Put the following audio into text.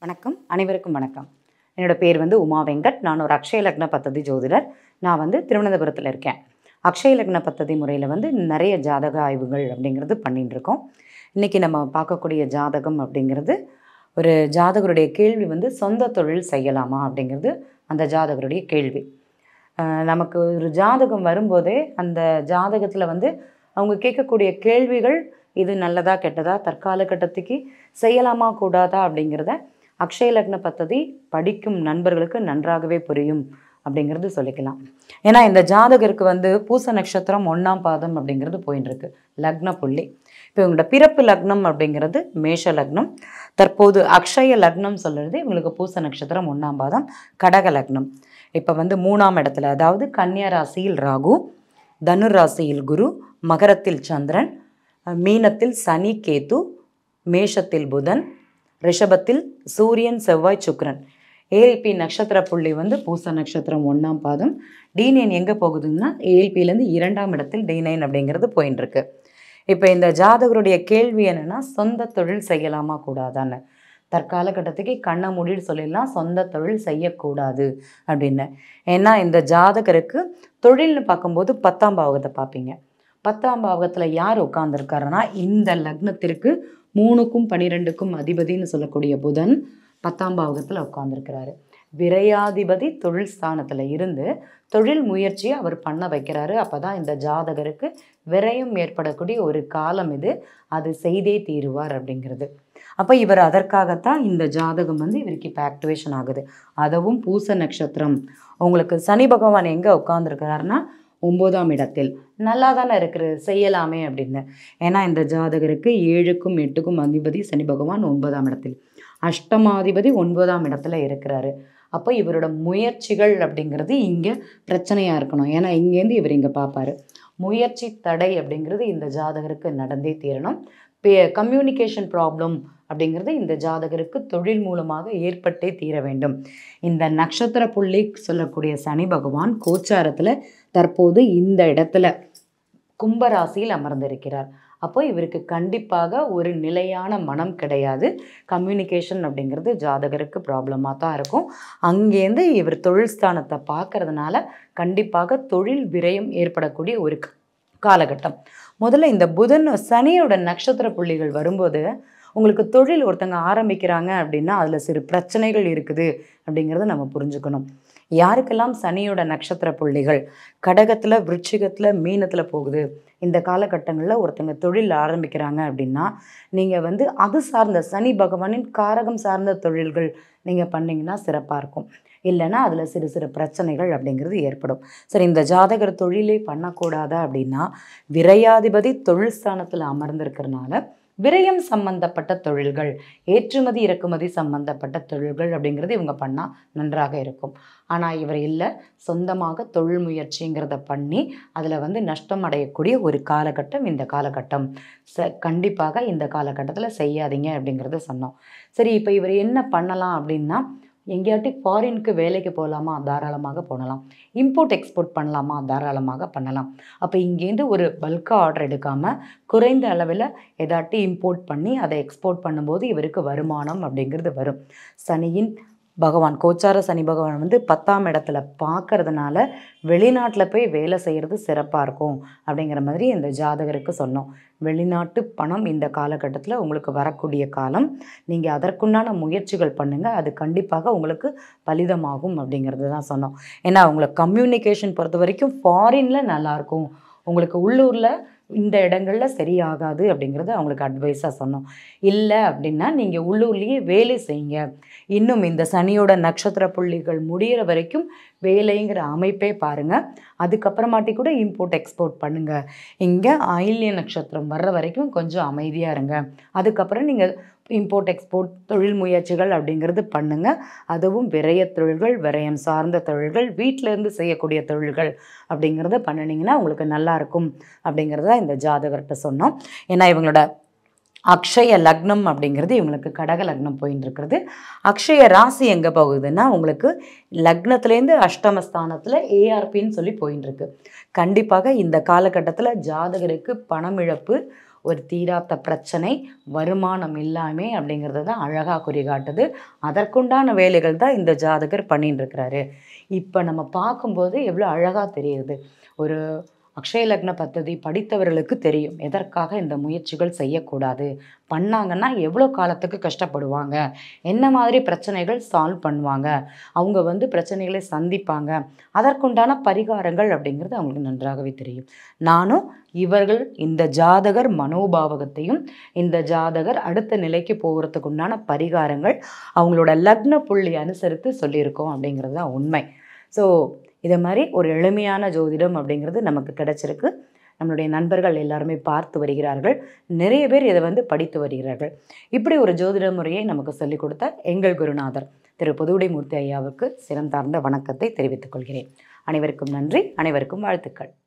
வணக்கம் அனைவருக்கும் வணக்கம் என்னோட பேர் வந்து உமா வெங்கட் நான் ஒரு அக்ஷய லக்ன பத்ததி ஜோதிடர் நான் வந்து திருவனந்தபுரத்தில் இருக்கேன் அக்ஷய லக்ன பத்ததி முறையில் வந்து நிறைய ஜாதக ஆய்வுகள் அப்படிங்கிறது பண்ணிட்டு இருக்கோம் இன்றைக்கி நம்ம பார்க்கக்கூடிய ஜாதகம் அப்படிங்கிறது ஒரு ஜாதகருடைய கேள்வி வந்து சொந்த தொழில் செய்யலாமா அப்படிங்கிறது அந்த ஜாதகருடைய கேள்வி அஹ் நமக்கு ஒரு ஜாதகம் வரும்போதே அந்த ஜாதகத்தில் வந்து அவங்க கேட்கக்கூடிய கேள்விகள் இது நல்லதா கெட்டதா தற்கால கட்டத்துக்கு செய்யலாமா கூடாதா அப்படிங்கிறத அக்ஷய லக்ன பத்ததி படிக்கும் நண்பர்களுக்கு நன்றாகவே புரியும் அப்படிங்கிறது சொல்லிக்கலாம் ஏன்னா இந்த ஜாதகருக்கு வந்து பூச நட்சத்திரம் ஒன்றாம் பாதம் அப்படிங்கிறது போயின்னு இருக்கு லக்ன புள்ளி இப்போ இவங்களோட பிறப்பு லக்னம் அப்படிங்கிறது மேஷ லக்னம் தற்போது அக்ஷய லக்னம் சொல்கிறது இவங்களுக்கு பூச நட்சத்திரம் ஒன்றாம் பாதம் கடக லக்னம் இப்போ வந்து மூணாம் இடத்துல அதாவது கன்னியா ராசியில் ராகு தனுர் ராசியில் குரு மகரத்தில் சந்திரன் அஹ் மீனத்தில் சனி கேது மேஷத்தில் புதன் ரிஷபத்தில் சூரியன் செவ்வாய் சுக்கிரன் ஏஎல்பி நட்சத்திர புள்ளி வந்து பூச நட்சத்திரம் ஒன்றாம் பாதம் டி நைன் எங்கே போகுதுன்னா ஏஎல்பியிலேருந்து இரண்டாம் இடத்தில் டி நைன் அப்படிங்கிறது போயின்னு இருக்கு இப்போ இந்த ஜாதகருடைய கேள்வி என்னன்னா சொந்த தொழில் செய்யலாமா கூடாதான்னு தற்கால கட்டத்துக்கு கண்ணை மூடிட்டு சொல்லிடலாம் சொந்த தொழில் செய்யக்கூடாது அப்படின்னு ஏன்னா இந்த ஜாதகருக்கு தொழில்னு பார்க்கும்போது பத்தாம் பாவகத்தை பார்ப்பீங்க பத்தாம் பாவகத்தில் யார் உட்கார்ந்துருக்காருன்னா இந்த லக்னத்திற்கு மூணுக்கும் பனிரெண்டுக்கும் அதிபதின்னு சொல்லக்கூடிய புதன் பத்தாம் பாவகத்தில் உட்கார்ந்துருக்கிறாரு விரையாதிபதி தொழில் ஸ்தானத்தில் இருந்து தொழில் முயற்சியை அவர் பண்ண வைக்கிறாரு அப்போ தான் இந்த ஜாதகருக்கு விரயம் ஏற்படக்கூடிய ஒரு காலம் இது அது செய்தே தீருவார் அப்படிங்கிறது அப்போ இவர் அதற்காகத்தான் இந்த ஜாதகம் வந்து இவருக்கு இப்போ ஆக்டிவேஷன் ஆகுது அதுவும் பூச நட்சத்திரம் உங்களுக்கு சனி பகவான் எங்கே உட்காந்துருக்கிறாருன்னா ஒம்போதாம் இடத்தில் நல்லா தானே இருக்குது செய்யலாமே அப்படின்னு ஏன்னா இந்த ஜாதகருக்கு ஏழுக்கும் எட்டுக்கும் அதிபதி சனி பகவான் ஒன்பதாம் இடத்தில் அஷ்டமாதிபதி ஒன்பதாம் இடத்துல இருக்கிறாரு அப்போ இவரோட முயற்சிகள் அப்படிங்கிறது இங்கே பிரச்சனையாக இருக்கணும் ஏன்னா இங்கேருந்து இவர் இங்கே பார்ப்பாரு முயற்சி தடை அப்படிங்கிறது இந்த ஜாதகருக்கு நடந்தே தீரணும் கம்யூனிகேஷன் ப்ராப்ளம் அப்படிங்கிறது இந்த ஜாதகருக்கு தொழில் மூலமாக ஏற்பட்டே தீர வேண்டும் இந்த நட்சத்திர புள்ளி சொல்லக்கூடிய சனி பகவான் கோச்சாரத்தில் தற்போது இந்த இடத்துல கும்பராசியில் அமர்ந்திருக்கிறார் அப்போ இவருக்கு கண்டிப்பாக ஒரு நிலையான மனம் கிடையாது கம்யூனிகேஷன் அப்படிங்கிறது ஜாதகருக்கு ப்ராப்ளமாக தான் இருக்கும் அங்கேருந்து இவர் தொழில் ஸ்தானத்தை பார்க்கறதுனால கண்டிப்பாக தொழில் விரயம் ஏற்படக்கூடிய ஒரு க- காலகட்டம் முதல்ல இந்த புதன் சனியோட நட்சத்திர புள்ளிகள் வரும்போது உங்களுக்கு தொழில் ஒருத்தங்க ஆரம்பிக்கிறாங்க அப்படின்னா அதில் சிறு பிரச்சனைகள் இருக்குது அப்படிங்கிறத நம்ம புரிஞ்சுக்கணும் யாருக்கெல்லாம் சனியோட நட்சத்திர புள்ளிகள் கடகத்தில் விருச்சிகத்தில் மீனத்தில் போகுது இந்த காலகட்டங்களில் ஒருத்தங்க தொழில் ஆரம்பிக்கிறாங்க அப்படின்னா நீங்கள் வந்து அது சார்ந்த சனி பகவானின் காரகம் சார்ந்த தொழில்கள் நீங்கள் பண்ணீங்கன்னா சிறப்பாக இருக்கும் இல்லைன்னா அதில் சிறு சிறு பிரச்சனைகள் அப்படிங்கிறது ஏற்படும் சரி இந்த ஜாதகர் தொழிலே பண்ணக்கூடாதா அப்படின்னா விரையாதிபதி தொழில் ஸ்தானத்தில் அமர்ந்திருக்கிறனால விரயம் சம்பந்தப்பட்ட தொழில்கள் ஏற்றுமதி இறக்குமதி சம்பந்தப்பட்ட தொழில்கள் அப்படிங்கிறது இவங்க பண்ணால் நன்றாக இருக்கும் ஆனால் இவர் இல்லை சொந்தமாக தொழில் முயற்சிங்கிறத பண்ணி அதில் வந்து நஷ்டம் அடையக்கூடிய ஒரு காலகட்டம் இந்த காலகட்டம் ச கண்டிப்பாக இந்த காலகட்டத்தில் செய்யாதீங்க அப்படிங்கிறத சொன்னோம் சரி இப்போ இவர் என்ன பண்ணலாம் அப்படின்னா எங்கேயாட்டி ஃபாரினுக்கு வேலைக்கு போகலாமா தாராளமாக போகலாம் இம்போர்ட் எக்ஸ்போர்ட் பண்ணலாமா தாராளமாக பண்ணலாம் அப்போ இங்கேருந்து ஒரு பல்காக ஆர்டர் எடுக்காமல் குறைந்த அளவில் ஏதாட்டி இம்போர்ட் பண்ணி அதை எக்ஸ்போர்ட் பண்ணும்போது இவருக்கு வருமானம் அப்படிங்கிறது வரும் சனியின் பகவான் கோச்சார சனி பகவான் வந்து பத்தாம் இடத்துல பார்க்கறதுனால வெளிநாட்டில் போய் வேலை செய்கிறது சிறப்பாக இருக்கும் அப்படிங்கிற மாதிரி இந்த ஜாதகருக்கு சொன்னோம் வெளிநாட்டு பணம் இந்த காலகட்டத்தில் உங்களுக்கு வரக்கூடிய காலம் நீங்கள் அதற்குண்டான முயற்சிகள் பண்ணுங்கள் அது கண்டிப்பாக உங்களுக்கு பலிதமாகும் அப்படிங்கிறது தான் சொன்னோம் ஏன்னா உங்களுக்கு கம்யூனிகேஷன் பொறுத்த வரைக்கும் ஃபாரினில் நல்லாயிருக்கும் உங்களுக்கு உள்ளூரில் இந்த இடங்கள்ல சரியாகாது அப்படிங்கிறத அவங்களுக்கு அட்வைஸாக சொன்னோம் இல்லை அப்படின்னா நீங்கள் உள்ளூர்லேயே வேலை செய்யுங்க இன்னும் இந்த சனியோட நட்சத்திர புள்ளிகள் முடியிற வரைக்கும் வேலைங்கிற அமைப்பே பாருங்கள் அதுக்கப்புறமாட்டி கூட இம்போர்ட் எக்ஸ்போர்ட் பண்ணுங்கள் இங்கே ஆயில்ய நட்சத்திரம் வர்ற வரைக்கும் கொஞ்சம் அமைதியாக இருங்க அதுக்கப்புறம் நீங்கள் இம்போர்ட் எக்ஸ்போர்ட் தொழில் முயற்சிகள் அப்படிங்கிறது பண்ணுங்கள் அதுவும் விரய தொழில்கள் விரயம் சார்ந்த தொழில்கள் வீட்டில இருந்து செய்யக்கூடிய தொழில்கள் அப்படிங்கிறத பண்ணினீங்கன்னா உங்களுக்கு நல்லா இருக்கும் அப்படிங்கிறத இந்த ஜாதகர்கிட்ட சொன்னோம் ஏன்னா இவங்களோட அக்ஷய லக்னம் அப்படிங்கிறது இவங்களுக்கு கடக லக்னம் போயின்னு இருக்கிறது அக்ஷய ராசி எங்கே போகுதுன்னா உங்களுக்கு லக்னத்துலேருந்து அஷ்டமஸ்தானத்தில் ஏஆர்பின்னு சொல்லி போயின்னு இருக்கு கண்டிப்பாக இந்த காலகட்டத்தில் ஜாதகருக்கு பணம் இழப்பு ஒரு தீராத்த பிரச்சனை வருமானம் இல்லாமே அப்படிங்கிறது தான் அழகாக குறிகாட்டுது அதற்குண்டான வேலைகள் தான் இந்த ஜாதகர் பண்ணிட்டு இருக்கிறாரு இப்போ நம்ம பார்க்கும்போது எவ்வளோ அழகாக தெரியுது ஒரு அக்ஷய லக்ன பദ്ധதி படித்தவர்களுக்கு தெரியும் எதற்காக இந்த முயற்சிகள் செய்யக்கூடாது பண்ணாங்கன்னா எவ்வளோ காலத்துக்கு கஷ்டப்படுவாங்க என்ன மாதிரி பிரச்சனைகள் சால்வ் பண்ணுவாங்க அவங்க வந்து பிரச்சனைகளை சந்திப்பாங்க அதற்குண்டான பரிகாரங்கள் அப்படிங்கிறது அவங்களுக்கு நன்றாகவே தெரியும் நானும் இவர்கள் இந்த ஜாதகர் மனோபாவகத்தையும் இந்த ஜாதகர் அடுத்த நிலைக்கு போகிறதுக்கு உண்டான பரிகாரங்கள் அவங்களோட லக்ன புள்ளி அனுசரித்து சொல்லியிருக்கோம் அப்படிங்கிறது தான் உண்மை ஸோ இதை மாதிரி ஒரு எளிமையான ஜோதிடம் அப்படிங்கிறது நமக்கு கிடைச்சிருக்கு நம்மளுடைய நண்பர்கள் எல்லாருமே பார்த்து வருகிறார்கள் நிறைய பேர் இதை வந்து படித்து வருகிறார்கள் இப்படி ஒரு ஜோதிட முறையை நமக்கு சொல்லிக் கொடுத்த எங்கள் குருநாதர் திரு புதுவுடைமூர்த்தி ஐயாவுக்கு சிறந்தார்ந்த வணக்கத்தை தெரிவித்துக் கொள்கிறேன் அனைவருக்கும் நன்றி அனைவருக்கும் வாழ்த்துக்கள்